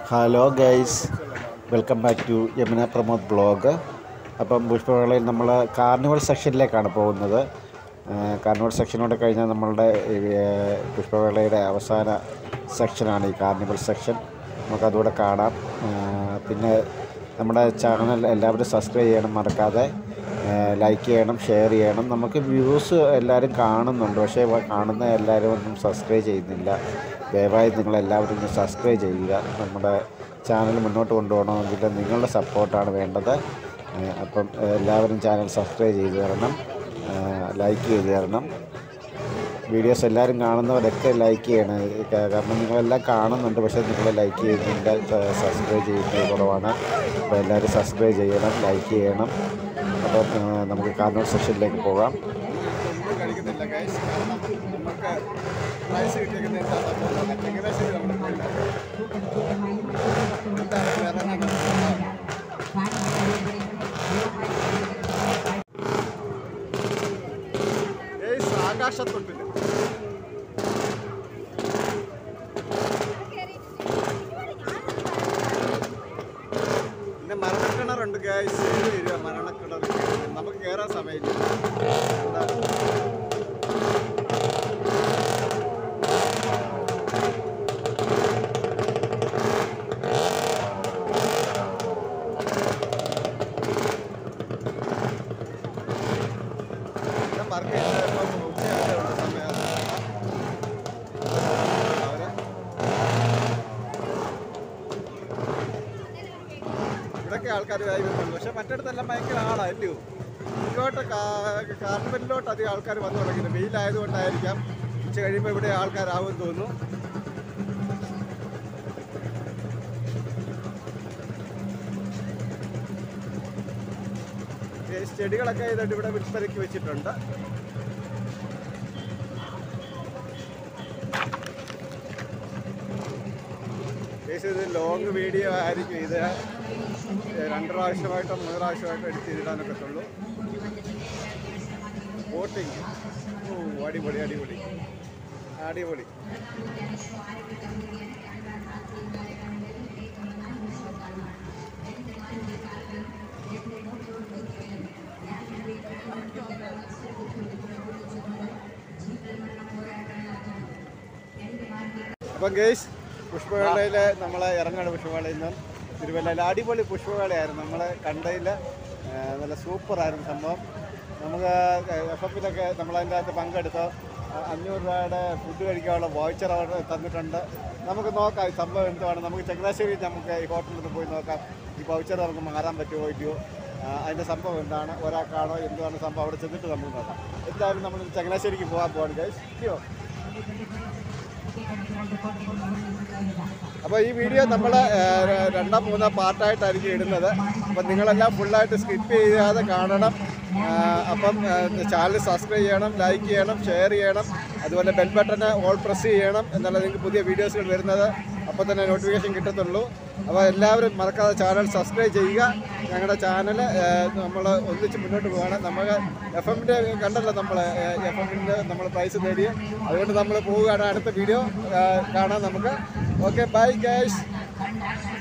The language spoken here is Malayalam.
hello guys welcome back to Yamuna Pramod blog അപ്പം പുഷ്പമേളയിൽ നമ്മൾ കാർണിവൽ സെക്ഷനിലേക്കാണ് പോകുന്നത് കാർണിവൽ സെക്ഷനോട് കഴിഞ്ഞാൽ നമ്മളുടെ ഈ, ഏഹ്, പുഷ്പമേളയുടെ അവസാന സെക്ഷനാണ് ഈ കാർണിവൽ സെക്ഷൻ നമുക്കതുകൂടെ കാണാം ഏഹ്, പിന്നെ നമ്മുടെ ചാനൽ എല്ലാവരും സബ്സ്ക്രൈബ് ചെയ്യണം മറക്കാതെ ലൈക്ക് ചെയ്യണം ഷെയർ ചെയ്യണം നമുക്ക് വ്യൂസ് എല്ലാവരും കാണുന്നുണ്ട് പക്ഷേ വ- കാണുന്ന എല്ലാവരും ഒന്നും സബ്സ്ക്രൈബ് ചെയ്യുന്നില്ല ദയവായി നിങ്ങളെല്ലാവരും ഒന്ന് സബ്സ്ക്രൈബ് ചെയ്യുക നമ്മുടെ ചാനൽ മുന്നോട്ട് കൊണ്ടുപോകണമെങ്കിൽ നിങ്ങളുടെ സപ്പോർട്ടാണ് വേണ്ടത് ഏഹ് അപ്പം ഏഹ് എല്ലാവരും ചാനൽ സബ്സ്ക്രൈബ് ചെയ്ത് തരണം ലൈക്ക് ചെയ്ത് തരണം വീഡിയോസ് എല്ലാവരും കാണുന്നവരൊക്കെ ലൈക്ക് ചെയ്യണം ക- കാരണം നിങ്ങളെല്ലാം കാണുന്നുണ്ട് പക്ഷേ നിങ്ങൾ ലൈക്ക് ചെയ്യുന്നില്ല സബ്സ്ക്രൈബ് ചെയ്യുന്നത് കുറവാണ് അപ്പോൾ എല്ലാവരും സബ്സ്ക്രൈബ് ചെയ്യണം ലൈക്ക് ചെയ്യണം അപ്പം ഏഹ് നമുക്ക് കാർണൂർ സെക്ഷനിലേക്ക് പോകാം ഒന്നും കളിക്കുന്നില്ല ഗൈസ് കാരണം നമുക്ക് പ്രൈസ് കിട്ടിയിരിക്കുന്ന എന്താ സംഭവം ചങ്ങനാശ്ശേരി നമ്മൾ പോയില്ല എന്താണ് വേറെ എന്നാ ഗൈസ് ആകാശത്തൊട്ടില്ല പിന്നെ മരണക്കിണറുണ്ട് ഗൈസ് ഏഴ് രൂപ മരണക്കിണർ നമുക്ക് കയറാൻ സമയമില്ല എന്താ ഞാൻ വർക്ക് ചെയ്തപ്പോൾ ഉച്ചയായിട്ടുള്ള സമയം അവര് ഇവിടൊക്കെ ആൾക്കാർ വരുന്നുണ്ട് പക്ഷെ മറ്റിടത്തെല്ലാം ഭയങ്കര ആളാ അല്ലയോ ഇങ്ങോട്ട് കാർണിവലിലോട്ട് അധികം ആൾക്കാർ വന്നു തുടങ്ങിയില്ല വെയിലായതുകൊണ്ടായിരിക്കാം ഉച്ച കഴിയുമ്പോൾ ഇവിടെ ആൾക്കാരാകുമെന്ന് തോന്നുന്നു ഈ ചെടികളൊക്കെ ഇതായിട്ട് ഇവിടെ വിൽപ്പനയ്ക്ക് വെച്ചിട്ടുണ്ട് കേസ് ഇത് ലോങ് വീഡിയോ ആയിരിക്കും ഇത് രണ്ട് പ്രാവശ്യമായിട്ടോ മൂന്ന് പ്രാവശ്യമായിട്ടോ എഡിറ്റ് ചെയ്തിടാനൊക്കത്തുള്ളൂ ബോട്ടിങ് ഓ അടിപൊളി അടിപൊളി അടിപൊളി അപ്പം ഗേസ് പുഷ്പവേളയിൽ നമ്മൾ ഇറങ്ങാണ് പുഷ്പവേളയിൽ നിന്ന് തിരുവല്ലയിൽ അടിപൊളി പുഷ്പവേളയായിരുന്നു നമ്മൾ കണ്ടതിൽ നല്ല സൂപ്പറായിരുന്നു സംഭവം നമുക്ക് എഫ് എഫിലൊക്കെ നമ്മളതിൻ്റെ അകത്ത് പങ്കെടുത്ത് അ- അഞ്ഞൂറ് രൂപയുടെ ഫുഡ് കഴിക്കാനുള്ള വോച്ചർ അവർ തന്നിട്ടുണ്ട് നമുക്ക് നോക്കാം ഈ സംഭവം എന്തുവാണ് നമുക്ക് ചങ്ങനാശ്ശേരി നമുക്ക് ഈ ഹോട്ടലിൽ നിന്ന് പോയി നോക്കാം ഈ വൗച്ചർ നമുക്ക് മാറാൻ പറ്റുമോ ഇല്ലയോ ആ, അതിൻ്റെ സംഭവം എന്താണ് ഒരാൾക്കാണോ എന്താണ് സംഭവം അവിടെ ചെന്നിട്ട് നമുക്ക് നോക്കാം എന്തായാലും നമ്മൾ ചങ്ങനാശ്ശേരിക്ക് പോകാൻ പോവാണ് ഗൈസ് ഇല്ലയോ അപ്പോൾ ഈ വീഡിയോ നമ്മൾ രണ്ടാം മൂന്നാം പാർട്ടായിട്ടായിരിക്കും ഇടുന്നത് അപ്പം നിങ്ങളെല്ലാം ഫുള്ളായിട്ട് സ്കിപ്പ് ചെയ്യാതെ കാണണം ആ, അപ്പം ചാനൽ സബ്സ്ക്രൈബ് ചെയ്യണം ലൈക്ക് ചെയ്യണം ഷെയർ ചെയ്യണം അതുപോലെ ബെൽ ബട്ടന് ഓൾ പ്രസ് ചെയ്യണം എന്നാലേ നിങ്ങൾക്ക് പുതിയ വീഡിയോസുകൾ വരുന്നത് അപ്പോൾ തന്നെ നോട്ടിഫിക്കേഷൻ കിട്ടത്തുള്ളൂ അപ്പോൾ എല്ലാവരും മറക്കാതെ ചാനൽ സബ്സ്ക്രൈബ് ചെയ്യുക ഞങ്ങളുടെ ചാനൽ നമ്മൾ ഒന്നിച്ച് മുന്നോട്ട് പോവുകയാണ് നമ്മൾ എഫ് എമ്മിൻ്റെ കണ്ടല്ലോ നമ്മൾ എഫ് എമ്മിൻ്റെ നമ്മൾ പ്രൈസ് നേടി അതുകൊണ്ട് നമ്മൾ പോവുകയാണ് അടുത്ത വീഡിയോ കാണാം നമുക്ക് ഓക്കെ ബൈ ഗൈസ്